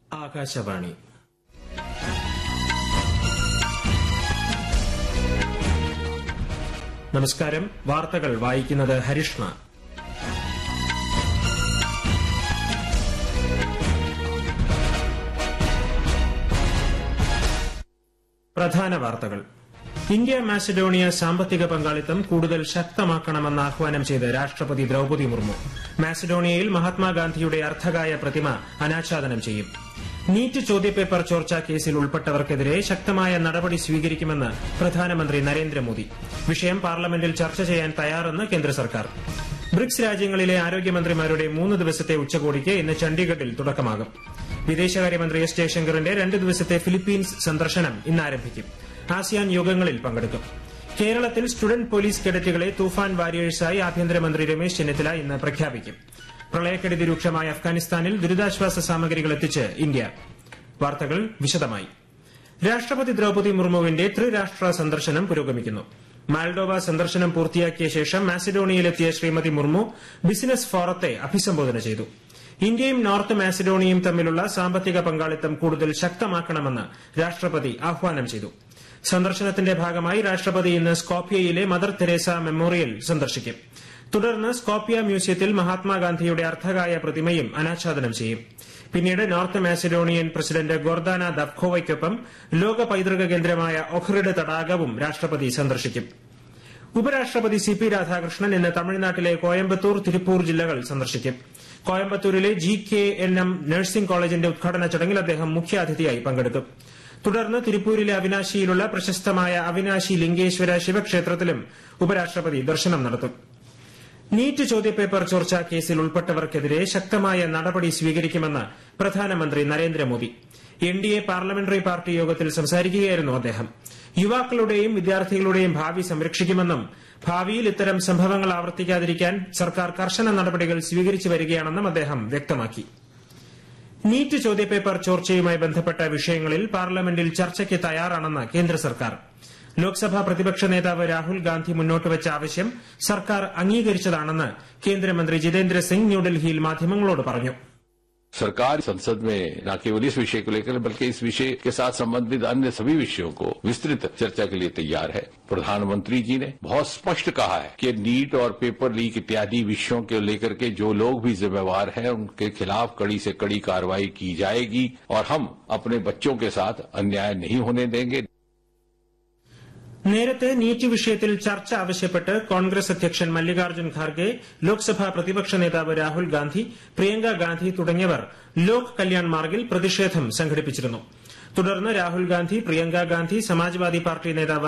ആകാശവാണി നമസ്കാരം വാർത്തകൾ വായിക്കുന്നത് ഹരിഷ്ണ പ്രധാന വാർത്തകൾ ഇന്ത്യ മാസിഡോണിയ സാമ്പത്തിക പങ്കാളിത്തം കൂടുതൽ ശക്തമാക്കണമെന്ന് ആഹ്വാനം ചെയ്ത് രാഷ്ട്രപതി ദ്രൌപതി മുർമു മാസിഡോണിയയിൽ മഹാത്മാഗാന്ധിയുടെ അർദ്ധകായ പ്രതിമ അനാച്ഛാദനം ചെയ്യും നീറ്റ് ചോദ്യപേപ്പർ ചോർച്ചാ കേസിൽ ഉൾപ്പെട്ടവർക്കെതിരെ ശക്തമായ നടപടി സ്വീകരിക്കുമെന്ന് പ്രധാനമന്ത്രി നരേന്ദ്രമോദി വിഷയം പാർലമെന്റിൽ ചർച്ച ചെയ്യാൻ തയ്യാറെന്ന് കേന്ദ്ര സർക്കാർ ബ്രിക്സ് രാജ്യങ്ങളിലെ ആരോഗ്യമന്ത്രിമാരുടെ മൂന്ന് ദിവസത്തെ ഉച്ചകോടിക്ക് ഇന്ന് ചണ്ഡീഗഡിൽ തുടക്കമാകും വിദേശകാര്യമന്ത്രി എസ് ജയശങ്കറിന്റെ രണ്ട് ദിവസത്തെ ഫിലിപ്പീൻസ് സന്ദർശനം ഇന്ന് ആരംഭിക്കും ആസിയാൻ യോഗങ്ങളിൽ പങ്കെടുക്കും കേരളത്തിൽ സ്റ്റുഡന്റ് പോലീസ് കേഡറ്റുകളെ തൂഫാൻ വാരിയേഴ്സായി ആഭ്യന്തരമന്ത്രി രമേശ് ചെന്നിത്തല ഇന്ന് പ്രഖ്യാപിക്കും പ്രളയക്കെടുതി രൂക്ഷമായ അഫ്ഗാനിസ്ഥാനിൽ ദുരിതാശ്വാസ സാമഗ്രികൾ എത്തിച്ച് ഇന്ത്യ വാർത്തകൾ വിശദമായി രാഷ്ട്രപതി ദ്രൌപതി മുർമുവിന്റെ ത്രിരാഷ്ട്ര സന്ദർശനം പുരോഗമിക്കുന്നു മാൽഡോവ സന്ദർശനം പൂർത്തിയാക്കിയ ശേഷം മാസിഡോണിയയിലെത്തിയ ശ്രീമതി മുർമു ബിസിനസ് ഫോറത്തെ അഭിസംബോധന ചെയ്തു ഇന്ത്യയും നോർത്ത് മാസിഡോണിയയും തമ്മിലുള്ള സാമ്പത്തിക പങ്കാളിത്തം കൂടുതൽ ശക്തമാക്കണമെന്ന് രാഷ്ട്രപതി ആഹ്വാനം ചെയ്തു സന്ദർശനത്തിന്റെ ഭാഗമായി രാഷ്ട്രപതി ഇന്ന് സ്കോപ്യയിലെ മദർ തെരേസ മെമ്മോറിയൽ സന്ദർശിക്കും തുടർന്ന് സ്കോപ്യ മ്യൂസിയത്തിൽ മഹാത്മാഗാന്ധിയുടെ അർദ്ധകായ പ്രതിമയും അനാച്ഛാദനം ചെയ്യും പിന്നീട് നോർത്ത് മാസിഡോണിയൻ പ്രസിഡന്റ് ഗോർദാന ദബ്ഖോവയ്ക്കൊപ്പം ലോക പൈതൃക കേന്ദ്രമായ ഒഹ്റിഡ് തടാകവും രാഷ്ട്രപതി സന്ദർശിക്കും ഉപരാഷ്ട്രപതി സി പി രാധാകൃഷ്ണൻ ഇന്ന് തമിഴ്നാട്ടിലെ കോയമ്പത്തൂർ തിരുപ്പൂർ ജില്ലകൾ സന്ദർശിക്കും കോയമ്പത്തൂരിലെ G K N M nursing കോളേജിന്റെ ഉദ്ഘാടന ചടങ്ങിൽ അദ്ദേഹം മുഖ്യാതിഥിയായി പങ്കെടുക്കും തുടർന്ന് തിരുപ്പൂരിലെ അവിനാശിയിലുള്ള പ്രശസ്തമായ അവിനാശി ലിംഗേശ്വര ശിവക്ഷേത്രത്തിലും ഉപരാഷ്ട്രപതി ദർശനം നടത്തും നീറ്റ് ചോദ്യപേപ്പർ ചോർച്ചാ കേസിൽ ഉൾപ്പെട്ടവർക്കെതിരെ ശക്തമായ നടപടി സ്വീകരിക്കുമെന്ന് പ്രധാനമന്ത്രി Narendra Modi N D A parliamentary party യോഗത്തിൽ സംസാരിക്കുകയായിരുന്നു അദ്ദേഹം യുവാക്കളുടെയും വിദ്യാർത്ഥികളുടെയും ഭാവി സംരക്ഷിക്കുമെന്നും ഭാവിയിൽ ഇത്തരം സംഭവങ്ങൾ ആവർത്തിക്കാതിരിക്കാൻ സർക്കാർ കർശന നടപടികൾ സ്വീകരിച്ചു വരികയാണെന്നും അദ്ദേഹം വ്യക്തമാക്കി നീറ്റ് ചോദ്യപേപ്പർ ചോർച്ചയുമായി ബന്ധപ്പെട്ട വിഷയങ്ങളിൽ പാർലമെന്റിൽ ചർച്ചയ്ക്ക് തയ്യാറാണെന്ന് കേന്ദ്ര സർക്കാർ ലോക്സഭാ പ്രതിപക്ഷ നേതാവ് രാഹുൽ ഗാന്ധി മുന്നോട്ടുവച്ച ആവശ്യം സർക്കാർ അംഗീകരിച്ചതാണെന്ന് കേന്ദ്രമന്ത്രി ജിതേന്ദ്ര സിംഗ് ന്യൂഡൽഹിയിൽ മാധ്യമങ്ങളോട് പറഞ്ഞു सरकार संसद में न केवल इस विषय को लेकर बल्कि इस विषय के साथ संबंधित अन्य सभी विषयों को विस्तृत चर्चा के लिए तैयार है प्रधानमंत्री जी ने बहुत स्पष्ट कहा है कि नीट और पेपर लीक इत्यादि विषयों को लेकर के जो लोग भी जिम्मेवार हैं उनके खिलाफ कड़ी से कड़ी कार्रवाई की जाएगी और हम अपने बच्चों के साथ अन्याय नहीं होने देंगे നേരത്തെ നീറ്റ് വിഷയത്തിൽ ചർച്ച ആവശ്യപ്പെട്ട് കോൺഗ്രസ് അധ്യക്ഷൻ മല്ലികാർജ്ജുൻ ഖാർഗെ ലോക്സഭാ പ്രതിപക്ഷ നേതാവ് രാഹുൽ ഗാന്ധി പ്രിയങ്ക ഗാന്ധി തുടങ്ങിയവർ ലോക് കല്യാൺ മാർഗിൽ പ്രതിഷേധം സംഘടിപ്പിച്ചിരുന്നു തുടർന്ന് രാഹുൽ ഗാന്ധി പ്രിയങ്ക ഗാന്ധി സമാജ്വാദി പാർട്ടി നേതാവ്